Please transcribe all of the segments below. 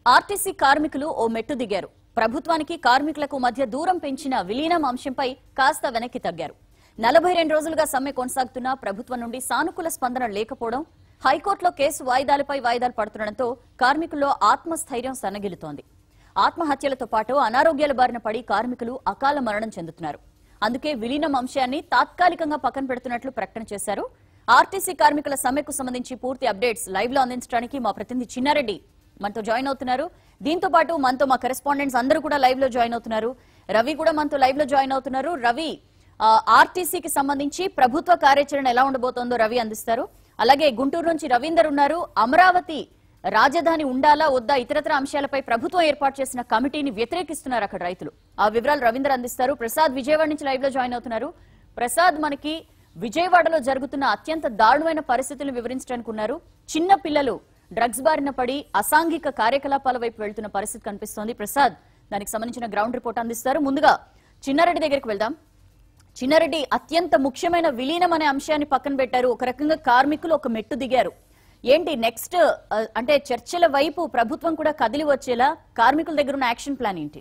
RTC కార్మికులు ఓ మెట్టు దిగారు ప్రభుత్వానికి కార్మికులకు మధ్య దూరం పెంచిన విలీనం అంశంపై కాస్త వెనక్కి తగ్గారు నలభై రెండు రోజులుగా సమ్మె కొనసాగుతున్నా ప్రభుత్వం నుండి సానుకూల స్పందన లేకపోవడం హైకోర్టులో కేసు వాయిదాలపై వాయిదాలు పడుతుండటంతో కార్మికుల్లో ఆత్మస్థైర్యం సన్నగిలుతోంది ఆత్మహత్యలతో పాటు అనారోగ్యాల బారిన పడి కార్మికులు అకాల మరణం చెందుతున్నారు అందుకే విలీనం అంశాన్ని తాత్కాలికంగా పక్కన పెడుతున్నట్లు ప్రకటన చేశారు ఆర్టీసీ కార్మికుల సమ్మెకు సంబంధించి పూర్తి అప్డేట్స్ లైవ్ లో అందించడానికి మా ప్రతినిధి చిన్నారెడ్డి మనతో జాయిన్ అవుతున్నారు దీంతో పాటు మనతో మా కరెస్పాండెంట్స్ అందరూ కూడా లైవ్ లో జాయిన్ అవుతున్నారు రవి కూడా మనతో లైవ్ లో జాయిన్ అవుతున్నారు రవి ఆ, ఆర్టీసీకి సంబంధించి ప్రభుత్వ కార్యాచరణ ఎలా ఉండబోతోందో రవి అందిస్తారు అలాగే గుంటూరు నుంచి రవీందర్ ఉన్నారు అమరావతి రాజధాని ఉండాలా వద్దా ఇతరత్ర అంశాలపై ప్రభుత్వం ఏర్పాటు చేసిన కమిటీని వ్యతిరేకిస్తున్నారు అక్కడ రైతులు ఆ వివరాలు రవీందర్ అందిస్తారు ప్రసాద్ విజయవాడ నుంచి లైవ్ లో జాయిన్ అవుతున్నారు ప్రసాద్ మనకి విజయవాడలో జరుగుతున్న అత్యంత దారుణమైన పరిస్థితులను వివరించడానికి ఉన్నారు చిన్న పిల్లలు డ్రగ్స్ బారిన పడి అసాంఘిక కార్యకలాపాల వైపు వెళ్తున్న పరిస్థితి కనిపిస్తోంది ప్రసాద్ దానికి సంబంధించిన గ్రౌండ్ రిపోర్ట్ అందిస్తారు ముందుగా చిన్నారెడ్డి దగ్గరికి వెళ్దాం చిన్నారెడ్డి అత్యంత ముఖ్యమైన విలీనం అనే అంశాన్ని పక్కన పెట్టారు ఒక రకంగా కార్మికులు ఒక మెట్టు దిగారు ఏంటి నెక్స్ట్ ఆ, అంటే చర్చల వైపు ప్రభుత్వం కూడా కదిలి వచ్చేలా కార్మికుల దగ్గర ఉన్న యాక్షన్ ప్లాన్ ఏంటి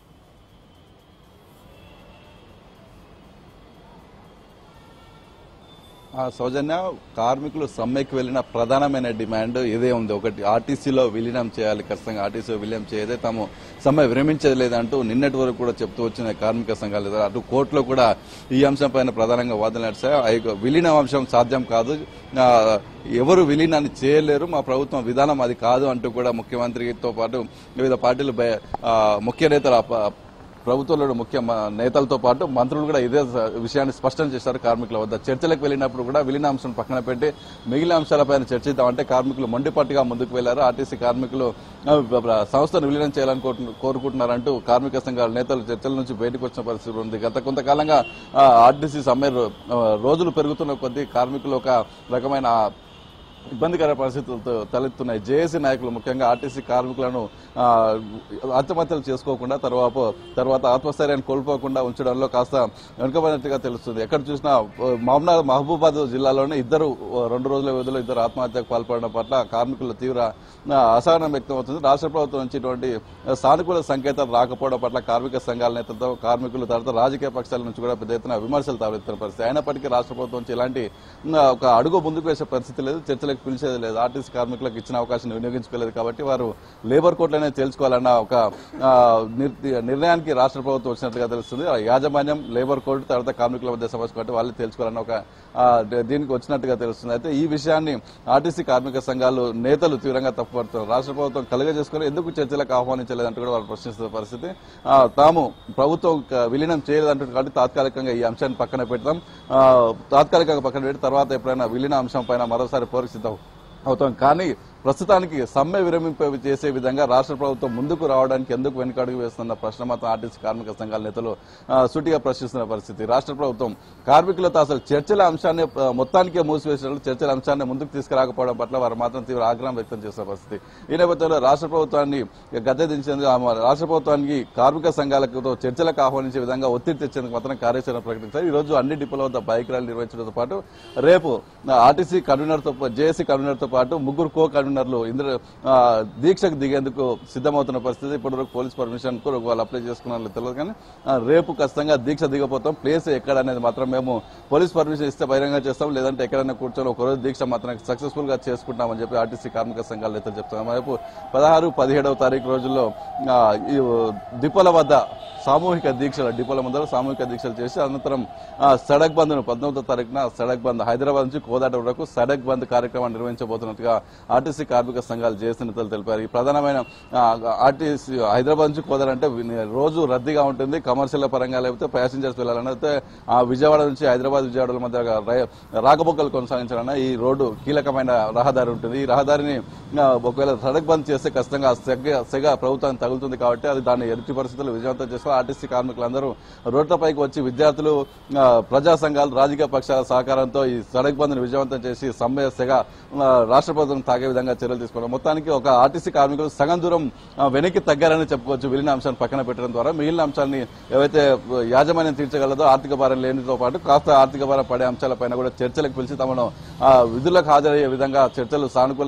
ఆ సౌజన్య కార్మికులు సమ్మెకి వెళ్లిన ప్రధానమైన డిమాండ్ ఇదే ఉంది ఒకటి ఆర్టీసీలో విలీనం చేయాలి ఖచ్చితంగా ఆర్టీసీలో విలీనం చేయదే తాము సమ్మె విరమించేది లేదంటూ నిన్నటి వరకు కూడా చెప్తూ వచ్చిన కార్మిక సంఘాలు లేదా అటు కోర్టులో కూడా ఈ అంశంపైన ప్రధానంగా వాదనలు నడిచాయి ఆ యొక్క విలీనం అంశం సాధ్యం కాదు ఆ, ఎవరు విలీనాన్ని చేయలేరు మా ప్రభుత్వం విధానం అది కాదు అంటూ కూడా ముఖ్యమంత్రితో పాటు వివిధ పార్టీలు బయ- ఆ, ముఖ్య నేతలు ఆ- ప్రభుత్వంలో ముఖ్య మ- నేతలతో పాటు మంత్రులు కూడా ఇదే స- విషయాన్ని స్పష్టం చేశారు కార్మికుల వద్ద చర్చలకు వెళ్ళినప్పుడు కూడా విలీన అంశం పక్కన పెట్టి మిగిలిన అంశాలపైన చర్చిద్దామంటే కార్మికులు మొండిపట్టుగా ముందుకు వెళ్లారు ఆర్టీసీ కార్మికులు ఆ, బ- బ- సంస్థను విలీనం చేయాలని కోరు- కోరుకుంటున్నారంటూ కార్మిక సంఘాల నేతలు చర్చల నుంచి బయటకు వచ్చిన పరిస్థితి ఉంది గత కొంతకాలంగా ఆ, ఆర్టీసీ సమ్మె రో- ఆ, రోజులు పెరుగుతున్న కొద్దీ కార్మికులు ఒక రకమైన ఇబ్బందికర పరిస్థితులతో తలెత్తున్నాయి జేఏసీ నాయకులు ముఖ్యంగా ఆర్టీసీ కార్మికులను ఆ, ఆత్మహత్యలు చేసుకోకుండా తర్వాత తర్వాత ఆత్మస్థైర్యాన్ని కోల్పోకుండా ఉంచడంలో కాస్త వెనుకబడినట్టుగా తెలుస్తుంది ఎక్కడ చూసినా ఆ, మహబూబ్ మహబూబాద్ జిల్లాలోనే ఇద్దరు ఆ, రెండు రోజుల వ్యవధిలో ఇద్దరు ఆత్మహత్యకు పాల్పడడం పట్ల కార్మికుల తీవ్ర ఆ, అసహనం వ్యక్తం అవుతుంది రాష్ట్ర ప్రభుత్వం నుంచి ఇటువంటి సానుకూల సంకేతాలు రాకపోవడం పట్ల కార్మిక సంఘాల నేతలతో కార్మికులు తర్వాత రాజకీయ పక్షాల నుంచి కూడా పెద్ద ఎత్తున విమర్శలు తావెత్తున్న పరిస్థితి అయినప్పటికీ రాష్ట్ర ప్రభుత్వం నుంచి ఇలాంటి ఆ, ఒక అడుగు ముందుకు వేసే పరిస్థితి లేదు చర్చలకు పిలిచేది లేదు ఆర్టీసీ కార్మికులకు ఇచ్చిన అవకాశం వినియోగించుకోలేదు కాబట్టి వారు లేబర్ కోర్టులోనే తేల్చుకోవాలన్న ఒక ఆ, నిర్- నిర్ణయానికి రాష్ట్ర ప్రభుత్వం వచ్చినట్టుగా తెలుస్తుంది ఆ యాజమాన్యం లేబర్ కోర్టు తర్వాత కార్మికుల మధ్య సమస్య కాబట్టి వాళ్ళు తేల్చుకోవాలన్న ఒక ఆ, ద- దీనికి వచ్చినట్టుగా తెలుస్తుంది అయితే ఈ విషయాన్ని ఆర్టీసీ కార్మిక సంఘాలు నేతలు తీవ్రంగా తప్పుపడుతున్నారు రాష్ట్ర ప్రభుత్వం కలుగజేసుకుని ఎందుకు చర్చలకు ఆహ్వానించలేదంటూ కూడా వారు ప్రశ్నిస్తున్న పరిస్థితి ఆ, తాము ప్రభుత్వం క- విలీనం చేయలేదంటూ కాబట్టి తాత్కాలికంగా ఈ అంశాన్ని పక్కన పెడతాం ఆ, తాత్కాలికంగా పక్కన పెట్టి తర్వాత ఎప్పుడైనా విలీన అంశం పైన మరోసారి పోరిసిద్దాం అవుతాం కానీ ప్రస్తుతానికి సమ్మె విరమింప చేసే విధంగా రాష్ట్ర ప్రభుత్వం ముందుకు రావడానికి ఎందుకు వెనుకడుగు వేస్తున్న ప్రశ్న మాత్రం ఆర్టీసీ కార్మిక సంఘాల నేతలు ఆ, సూటిగా ప్రశ్నిస్తున్న పరిస్థితి రాష్ట్ర ప్రభుత్వం కార్మికులతో అసలు చర్చల అంశాన్ని ఆ, మొత్తానికే మూసివేసినట్లు చర్చల అంశాన్ని ముందుకు తీసుకురాకపోవడం పట్ల వారు మాత్రం తీవ్ర ఆగ్రహం వ్యక్తం చేస్తున్న పరిస్థితి ఈ నేపథ్యంలో రాష్ట్ర ప్రభుత్వాన్ని గద్దె దించేందుకు ఆ రాష్ట్ర ప్రభుత్వానికి కార్మిక సంఘాలతో చర్చలకు ఆహ్వానించే విధంగా ఒత్తిడి తెచ్చేందుకు మాత్రం కార్యాచరణ ప్రకటించారు ఈ రోజు అన్ని డిపోల వద్ద బైక్ ర్యాలీ నిర్వహించడంతో పాటు రేపు ఆర్టీసీ కన్వీనర్ తో జేఏసీ కన్వీనర్ తో పాటు ముగ్గురు కో కన్వీనర్లు ఇంద్ర ఆ, దీక్షకు దిగేందుకు సిద్ధమవుతున్న పరిస్థితి ఇప్పటివరకు పోలీస్ పర్మిషన్ కు వాళ్ళు అప్లై చేసుకున్నారు తెలియదు కానీ ఆ, రేపు ఖచ్చితంగా దీక్ష దిగపోతాం ప్లేస్ ఎక్కడ అనేది మాత్రం మేము పోలీస్ పర్మిషన్ ఇస్తే బహిరంగ చేస్తాం లేదంటే ఎక్కడైనా కూర్చొని ఒక రోజు దీక్ష మాత్రం సక్సెస్ఫుల్ గా చేసుకుంటామని చెప్పి ఆర్టీసీ కార్మిక సంఘాల నేతలు చెప్తున్నారు రేపు పదహారు పదిహేడవ తారీఖు రోజుల్లో ఆ, ఈ డిపోల వద్ద సామూహిక దీక్షలు డిపోల ముందర సామూహిక దీక్షలు చేసి అనంతరం ఆ, సడక్ బంద్ ను పద్నాలుగో తారీఖున సడక్ బంద్ హైదరాబాద్ నుంచి కోదాట వరకు సడక్ బంద్ కార్యక్రమాన్ని నిర్వహించబోతున్నట్టుగా ఆర్టీసీ కార్మిక సంఘాలు జేఏసీ నేతలు తెలిపారు ఈ ప్రధానమైన ఆ, ఆర్టీసీ హైదరాబాద్ నుంచి కోదాట అంటే వి- రోజు రద్దీగా ఉంటుంది కమర్షియల్ పరంగా లేకపోతే ప్యాసింజర్స్ వెళ్ళాలన్నా అయితే ఆ విజయవాడ నుంచి హైదరాబాద్ విజయవాడల మధ్య రై- రాకపోకలు కొనసాగించాలన్నా ఈ రోడ్డు కీలకమైన రహదారి ఉంటుంది ఈ రహదారిని ఆ, ఒకవేళ సడక్ బంద్ చేస్తే ఖచ్చితంగా ఆ సెగ సెగ ప్రభుత్వానికి తగులుతుంది కాబట్టి అది దాన్ని ఎట్టి పరిస్థితుల్లో విజయవంతం చేస్తారు ఆర్టీసీ కార్మికులందరూ రోడ్లపైకి వచ్చి విద్యార్థులు ఆ, ప్రజా సంఘాలు రాజకీయ పక్షాల సహకారంతో ఈ సడక్ బంద్ను విజయవంతం చేసి సమ్మె సెగ ఆ, రాష్ట్ర ప్రభుత్వం తాగే విధంగా చర్యలు తీసుకోవడం మొత్తానికి ఒక ఆర్టీసీ కార్మికులు సగం దూరం ఆ, వెనక్కి తగ్గారని చెప్పుకోవచ్చు విలీన అంశాన్ని పక్కన పెట్టడం ద్వారా మిగిలిన అంశాన్ని ఏవైతే యాజమాన్యం తీర్చగలదో ఆర్థిక భారం లేనితో పాటు కాస్త ఆర్థిక భారం పడే అంశాలపైన కూడా చర్చలకు పిలిచి తమను ఆ, విధులకు హాజరయ్యే విధంగా చర్చలు సానుకూల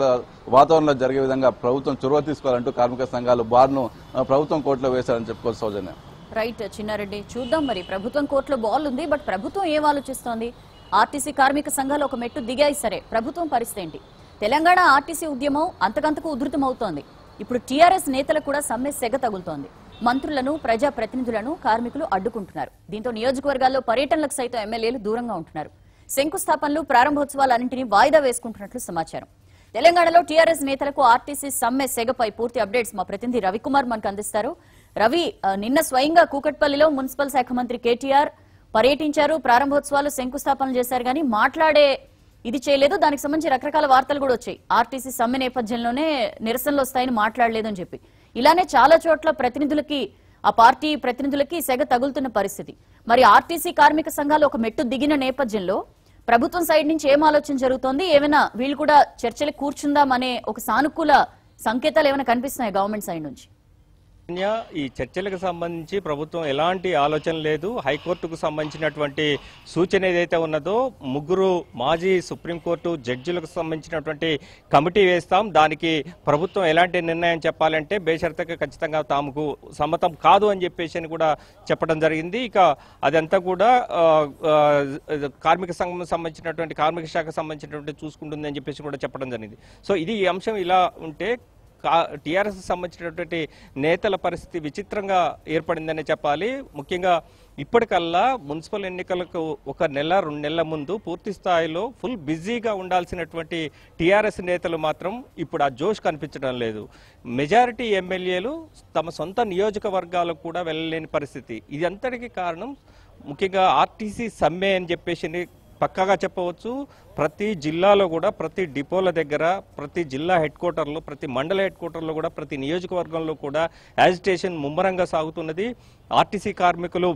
వాతావరణంలో జరిగే విధంగా ప్రభుత్వం చొరవ తీసుకోవాలంటూ కార్మిక సంఘాలు బార్ను ఆ, ప్రభుత్వం కోర్టులో వేశారని చెప్పుకోవచ్చు సౌజన్య రైట్ చిన్నారెడ్డి చూద్దాం మరి ప్రభుత్వం కోర్టులో బాల్ ఉంది బట్ ప్రభుత్వం ఏం ఆలోచిస్తోంది ఆర్టీసీ కార్మిక సంఘాలు ఒక మెట్టు దిగాయి సరే ప్రభుత్వం పరిస్థితి ఏంటి తెలంగాణ ఆర్టీసీ ఉద్యమం అంతకంతకు ఉధృతమవుతోంది ఇప్పుడు టీఆర్ఎస్ నేతలకు కూడా సమ్మె సెగ తగులుతోంది మంత్రులను ప్రజా ప్రతినిధులను కార్మికులు అడ్డుకుంటున్నారు దీంతో నియోజకవర్గాల్లో పర్యటనలకు సైతం ఎమ్మెల్యేలు దూరంగా ఉంటున్నారు శంకుస్థాపనలు ప్రారంభోత్సవాలన్నింటినీ వాయిదా వేసుకుంటున్నట్లు సమాచారం తెలంగాణలో టీఆర్ఎస్ నేతలకు ఆర్టీసీ సమ్మె సెగపై పూర్తి అప్డేట్స్ మా ప్రతినిధి రవికుమార్ మనకు అందిస్తారు రవి ఆ, నిన్న స్వయంగా కూకట్పల్లిలో మున్సిపల్ శాఖ మంత్రి కేటీఆర్ పర్యటించారు ప్రారంభోత్సవాలు శంకుస్థాపనలు చేశారు కానీ మాట్లాడే ఇది చేయలేదు దానికి సంబంధించి రకరకాల వార్తలు కూడా వచ్చాయి ఆర్టీసీ సమ్మె నేపథ్యంలోనే నిరసనలు వస్తాయని మాట్లాడలేదని చెప్పి ఇలానే చాలా చోట్ల ప్రతినిధులకి ఆ పార్టీ ప్రతినిధులకి సెగ తగులుతున్న పరిస్థితి మరి ఆర్టీసీ కార్మిక సంఘాలు ఒక మెట్టు దిగిన నేపథ్యంలో ప్రభుత్వం సైడ్ నుంచి ఏం ఆలోచన జరుగుతోంది ఏమైనా వీళ్ళు కూడా చర్చలు కూర్చుందామనే ఒక సానుకూల సంకేతాలు ఏమైనా కనిపిస్తున్నాయి గవర్నమెంట్ సైడ్ నుంచి కన్య, ఈ చర్చలకు సంబంధించి ప్రభుత్వం ఎలాంటి ఆలోచన లేదు హైకోర్టుకు సంబంధించినటువంటి సూచన ఏదైతే ఉన్నదో ముగ్గురు మాజీ సుప్రీంకోర్టు జడ్జిలకు సంబంధించినటువంటి కమిటీ వేస్తాం దానికి ప్రభుత్వం ఎలాంటి నిర్ణయం చెప్పాలంటే బేషరతగా ఖచ్చితంగా తాముకు సమ్మతం కాదు అని చెప్పేసి అని కూడా చెప్పడం జరిగింది ఇక అదంతా కూడా ఆ, ఆ, కార్మిక సంఘం సంబంధించినటువంటి కార్మిక శాఖ సంబంధించినటువంటి చూసుకుంటుంది అని చెప్పేసి కూడా చెప్పడం జరిగింది సో ఇది ఈ అంశం ఇలా ఉంటే టీఆర్ఎస్ సంబంధించినటువంటి నేతల పరిస్థితి విచిత్రంగా ఏర్పడిందని చెప్పాలి ముఖ్యంగా ఇప్పటికల్లా మున్సిపల్ ఎన్నికలకు ఒక నెల రెండు నెలల ముందు పూర్తి స్థాయిలో ఫుల్ బిజీగా ఉండాల్సినటువంటి టీఆర్ఎస్ నేతలు మాత్రం ఇప్పుడు ఆ జోష్ కనిపించడం లేదు మెజారిటీ ఎమ్మెల్యేలు తమ సొంత నియోజకవర్గాలకు కూడా వెళ్ళలేని పరిస్థితి ఇది అంతటికి కారణం ముఖ్యంగా ఆర్టీసీ సమ్మె అని చెప్పేసి పక్కాగా చెప్పవచ్చు ప్రతి జిల్లాలో కూడా ప్రతి డిపోల దగ్గర ప్రతి జిల్లా హెడ్ క్వార్టర్లో ప్రతి మండల హెడ్ క్వార్టర్లో కూడా ప్రతి నియోజకవర్గంలో కూడా యాజిటేషన్ ముమ్మరంగా సాగుతున్నది ఆర్టీసీ కార్మికులు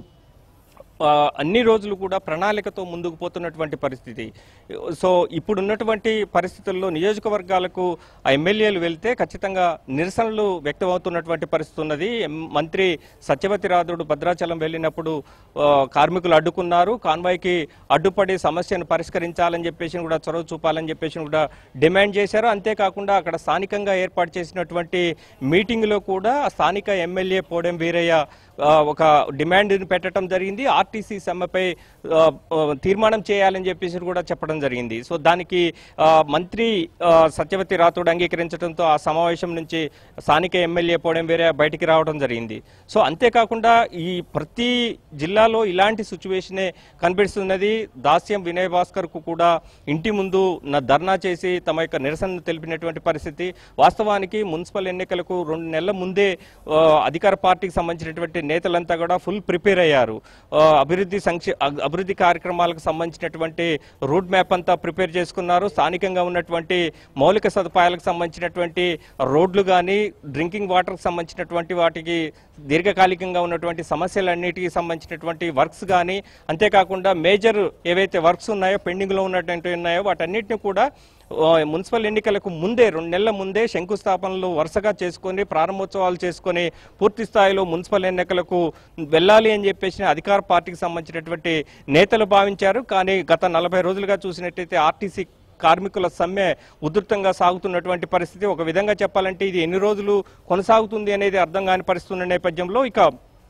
ఆ, అన్ని రోజులు కూడా ప్రణాళికతో ముందుకు పోతున్నటువంటి పరిస్థితి సో ఇప్పుడున్నటువంటి పరిస్థితుల్లో నియోజకవర్గాలకు ఆ ఎమ్మెల్యేలు వెళ్తే ఖచ్చితంగా నిరసనలు వ్యక్తమవుతున్నటువంటి పరిస్థితి ఉన్నది ఎం- మంత్రి సత్యవతి రాథోడ్ భద్రాచలం వెళ్ళినప్పుడు ఆ, కార్మికులు అడ్డుకున్నారు కాన్వాయ్కి అడ్డుపడి సమస్యను పరిష్కరించాలని చెప్పేసి కూడా చొరవ చూపాలని చెప్పేసి కూడా డిమాండ్ చేశారు అంతేకాకుండా అక్కడ స్థానికంగా ఏర్పాటు చేసినటువంటి మీటింగ్లో కూడా ఆ స్థానిక ఎమ్మెల్యే పోడెం వీరయ్య ఆ, ఒక డిమాండ్ పెట్టడం జరిగింది ఆర్టీసీ సమ్మెపై ఆ, ఆ, తీర్మానం చేయాలని చెప్పేసి కూడా చెప్పడం జరిగింది సో దానికి ఆ, మంత్రి ఆ, సత్యవతి రాథోడ్ అంగీకరించడంతో ఆ సమావేశం నుంచి స్థానిక ఎమ్మెల్యే పోవడం వేరే బయటికి రావడం జరిగింది సో అంతేకాకుండా ఈ ప్రతి జిల్లాలో ఇలాంటి సిచ్యువేషనే కనిపిస్తున్నది దాస్యం వినయ్ భాస్కర్ కు కూడా ఇంటి ముందు నా ధర్నా చేసి తమ యొక్క నిరసన తెలిపినటువంటి పరిస్థితి వాస్తవానికి మున్సిపల్ ఎన్నికలకు రెండు నెలల ముందే ఆ, అధికార పార్టీకి సంబంధించినటువంటి నేతలంతా కూడా ఫుల్ ప్రిపేర్ అయ్యారు ఆ, అభివృద్ధి సంక్షే అ- అభివృద్ధి కార్యక్రమాలకు సంబంధించినటువంటి రూట్ మ్యాప్ అంతా ప్రిపేర్ చేసుకున్నారు స్థానికంగా ఉన్నటువంటి మౌలిక సదుపాయాలకు సంబంధించినటువంటి రోడ్లు కానీ డ్రింకింగ్ వాటర్కి సంబంధించినటువంటి వాటికి దీర్ఘకాలికంగా ఉన్నటువంటి సమస్యలన్నిటికీ సంబంధించినటువంటి వర్క్స్ కానీ అంతేకాకుండా మేజర్ ఏవైతే వర్క్స్ ఉన్నాయో పెండింగ్లో ఉన్నటువంటి ఉన్నాయో వాటన్నిటిని కూడా ఆ, మున్సిపల్ ఎన్నికలకు ముందే రెండు నెలల ముందే శంకుస్థాపనలు వరుసగా చేసుకొని ప్రారంభోత్సవాలు చేసుకొని పూర్తి స్థాయిలో మున్సిపల్ ఎన్నికలకు వెళ్ళాలి అని చెప్పేసి అధికార పార్టీకి సంబంధించినటువంటి నేతలు భావించారు కానీ గత నలభై రోజులుగా చూసినట్టయితే ఆర్టీసీ కార్మికుల సమ్మె ఉధృతంగా సాగుతున్నటువంటి పరిస్థితి ఒక విధంగా చెప్పాలంటే ఇది ఎన్ని రోజులు కొనసాగుతుంది అనేది అర్థం కాని పరిస్థితి ఉన్న నేపథ్యంలో ఇక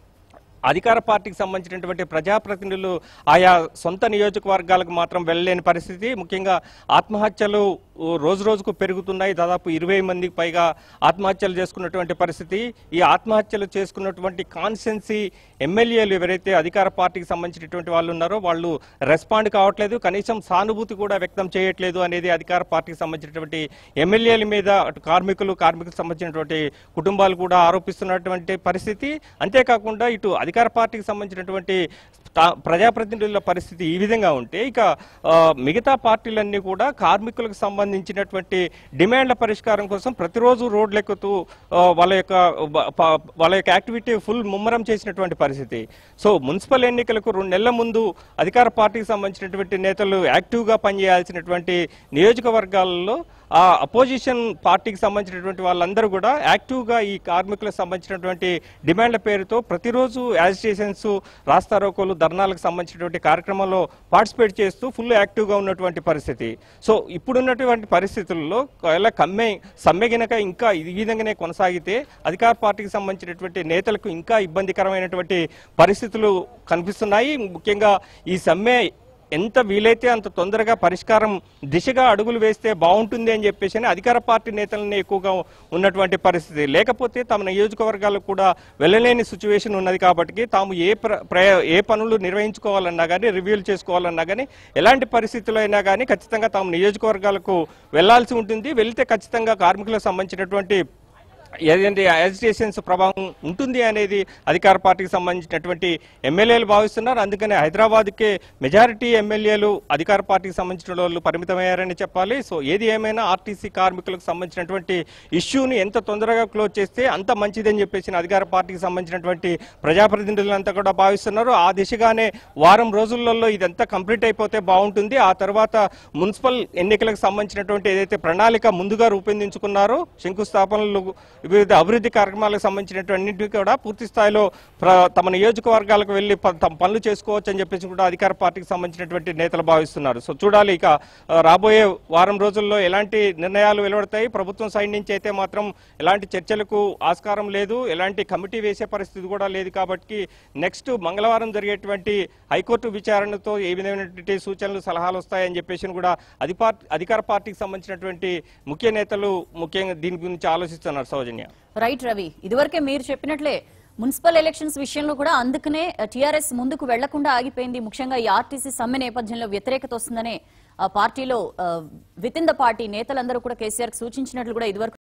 అధికార పార్టీకి సంబంధించినటువంటి ప్రజాప్రతినిధులు ఆయా సొంత నియోజకవర్గాలకు మాత్రం వెళ్ళలేని పరిస్థితి ముఖ్యంగా ఆత్మహత్యలు ఓ, రోజు రోజుకు పెరుగుతున్నాయి దాదాపు ఇరవై మందికి పైగా ఆత్మహత్యలు చేసుకున్నటువంటి పరిస్థితి ఈ ఆత్మహత్యలు చేసుకున్నటువంటి కాన్స్టెన్సీ ఎమ్మెల్యేలు ఎవరైతే అధికార పార్టీకి సంబంధించినటువంటి వాళ్ళు ఉన్నారో వాళ్ళు రెస్పాండ్ కావట్లేదు కనీసం సానుభూతి కూడా వ్యక్తం చేయట్లేదు అనేది అధికార పార్టీకి సంబంధించినటువంటి ఎమ్మెల్యేల మీద అటు కార్మికులు కార్మికులకు సంబంధించినటువంటి కుటుంబాలు కూడా ఆరోపిస్తున్నటువంటి పరిస్థితి అంతేకాకుండా ఇటు అధికార పార్టీకి సంబంధించినటువంటి తా- ప్రజాప్రతినిధుల పరిస్థితి ఈ విధంగా ఉంటే ఇక ఆ, మిగతా పార్టీలన్నీ కూడా కార్మికులకు సంబంధించినటువంటి డిమాండ్ల పరిష్కారం కోసం ప్రతిరోజు రోడ్లెక్కుతూ ఆ, వాళ్ళ యొక్క బ- ప- వాళ్ళ యొక్క యాక్టివిటీ ఫుల్ ముమ్మరం చేసినటువంటి పరిస్థితి సో మున్సిపల్ ఎన్నికలకు రెండు నెలల ముందు అధికార పార్టీకి సంబంధించినటువంటి నేతలు యాక్టివ్గా పనిచేయాల్సినటువంటి నియోజకవర్గాలలో ఆ అపోజిషన్ పార్టీకి సంబంధించినటువంటి వాళ్ళందరూ కూడా యాక్టివ్గా ఈ కార్మికులకు సంబంధించినటువంటి డిమాండ్ల పేరుతో ప్రతిరోజు యాజిటేషన్స్ రాస్తారోకోలు ధర్నాలకు సంబంధించినటువంటి కార్యక్రమంలో పార్టిసిపేట్ చేస్తూ ఫుల్ యాక్టివ్గా ఉన్నటువంటి పరిస్థితి సో ఇప్పుడున్నటువంటి పరిస్థితుల్లో ఒకవేళ కమ్మే సమ్మె గినక ఇంకా ఈ విధంగానే కొనసాగితే అధికార పార్టీకి సంబంధించినటువంటి నేతలకు ఇంకా ఇబ్బందికరమైనటువంటి పరిస్థితులు కనిపిస్తున్నాయి ముఖ్యంగా ఈ సమ్మె ఎంత వీలైతే అంత తొందరగా పరిష్కారం దిశగా అడుగులు వేస్తే బాగుంటుంది అని చెప్పేసి అని అధికార పార్టీ నేతలనే ఎక్కువగా ఉన్నటువంటి పరిస్థితి లేకపోతే తమ నియోజకవర్గాలకు కూడా వెళ్ళలేని సిచ్యువేషన్ ఉన్నది కాబట్టి తాము ఏ ప్ర- ప్రయ- ఏ పనులు నిర్వహించుకోవాలన్నా కానీ రివ్యూలు చేసుకోవాలన్నా కానీ ఎలాంటి పరిస్థితుల్లో అయినా కానీ ఖచ్చితంగా తాము నియోజకవర్గాలకు వెళ్లాల్సి ఉంటుంది వెళ్తే ఖచ్చితంగా కార్మికులకు సంబంధించినటువంటి ఏదంటే యాజిటేషన్స్ ప్రభావం ఉంటుంది అనేది అధికార పార్టీకి సంబంధించినటువంటి ఎమ్మెల్యేలు భావిస్తున్నారు అందుకనే హైదరాబాద్కే మెజారిటీ ఎమ్మెల్యేలు అధికార పార్టీకి సంబంధించిన వాళ్ళు పరిమితమయ్యారని చెప్పాలి సో ఏది ఏమైనా ఆర్టీసీ కార్మికులకు సంబంధించినటువంటి ఇష్యూని ఎంత తొందరగా క్లోజ్ చేస్తే అంత మంచిదని చెప్పేసి అధికార పార్టీకి సంబంధించినటువంటి ప్రజాప్రతినిధులంతా కూడా భావిస్తున్నారు ఆ దిశగానే వారం రోజులలో ఇదంతా కంప్లీట్ అయిపోతే బాగుంటుంది ఆ తర్వాత మున్సిపల్ ఎన్నికలకు సంబంధించినటువంటి ఏదైతే ప్రణాళిక ముందుగా రూపొందించుకున్నారో శంకుస్థాపనలు వివిధ అభివృద్ధి కార్యక్రమాలకు సంబంధించినటువంటి కూడా పూర్తి స్థాయిలో ప్ర- తమ నియోజకవర్గాలకు వెళ్లి ప- తమ పనులు చేసుకోవచ్చు అని చెప్పేసి కూడా అధికార పార్టీకి సంబంధించినటువంటి నేతలు భావిస్తున్నారు సో చూడాలి ఇక ఆ, రాబోయే వారం రోజుల్లో ఎలాంటి నిర్ణయాలు వెలువడతాయి ప్రభుత్వం సైడ్ నుంచి అయితే మాత్రం ఎలాంటి చర్చలకు ఆస్కారం లేదు ఎలాంటి కమిటీ వేసే పరిస్థితి కూడా లేదు కాబట్టి నెక్స్ట్ మంగళవారం జరిగేటువంటి హైకోర్టు విచారణతో ఏ విధమైనటువంటి సూచనలు సలహాలు వస్తాయని చెప్పేసి కూడా అధిపార్ అధికార పార్టీకి సంబంధించినటువంటి ముఖ్య నేతలు ముఖ్యంగా దీని గురించి ఆలోచిస్తున్నారు సౌజన్య రైట్ రవి ఇదివరకే మీరు చెప్పినట్లే మున్సిపల్ ఎలక్షన్స్ విషయంలో కూడా అందుకనే టీఆర్ఎస్ ముందుకు వెళ్లకుండా ఆగిపోయింది ముఖ్యంగా ఈ ఆర్టీసీ సమ్మె నేపథ్యంలో వ్యతిరేకత వస్తుందనే ఆ పార్టీలో విత్ ఇన్ ద పార్టీ నేతలందరూ కూడా కేసీఆర్ సూచించినట్లు కూడా ఇదివరకు